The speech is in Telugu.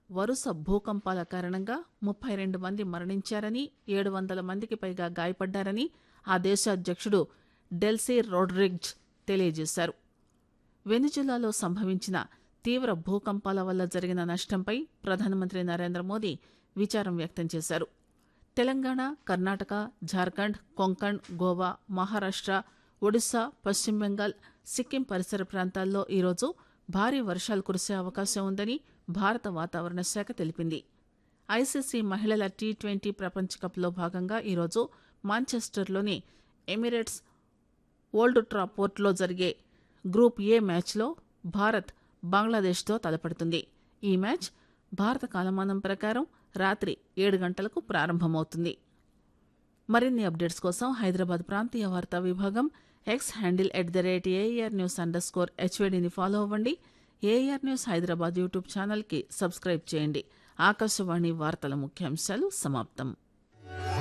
వరుస భూకంపాల కారణంగా ముప్పై రెండు మంది మరణించారని ఏడు వందల మందికి పైగా గాయపడ్డారని ఆ దేశ అధ్యక్షుడు డెల్సీ రోడ్రిగ్జ్ తెలియజేశారు వెనిజులాలో సంభవించిన తీవ్ర భూకంపాల వల్ల జరిగిన నష్టంపై ప్రధానమంత్రి నరేంద్ర మోదీ విచారం వ్యక్తం చేశారు తెలంగాణ కర్ణాటక జార్ఖండ్ కొంకణ్ గోవా మహారాష్ట్ర ఒడిశా పశ్చిమ బెంగాల్ సిక్కిం పరిసర ప్రాంతాల్లో ఈరోజు భారీ వర్షాలు కురిసే అవకాశం ఉందని భారత వాతావరణ శాఖ తెలిపింది ఐసీసీ మహిళల టీ ట్వంటీ ప్రపంచ కప్లో భాగంగా ఈరోజు మాంచెస్టర్లోని ఎమిరేట్స్ ఓల్డ్ ట్రాపోర్ట్లో జరిగే గ్రూప్ ఏ మ్యాచ్లో భారత్ బంగ్లాదేశ్తో తలపడుతుంది ఈ మ్యాచ్ భారత కాలమానం ప్రకారం రాత్రి ఏడు గంటలకు ప్రారంభమవుతుంది మరిన్ని అప్డేట్స్ కోసం హైదరాబాద్ ప్రాంతీయ వార్తా విభాగం X handle at the rate AIR news underscore స్కోర్ హెచ్వేడిని ఫాలో అవ్వండి ఏఆర్ న్యూస్ హైదరాబాద్ యూట్యూబ్ ఛానల్కి సబ్స్క్రైబ్ చేయండి ఆకాశవాణి వార్తల ముఖ్యాంశాలు సమాప్తం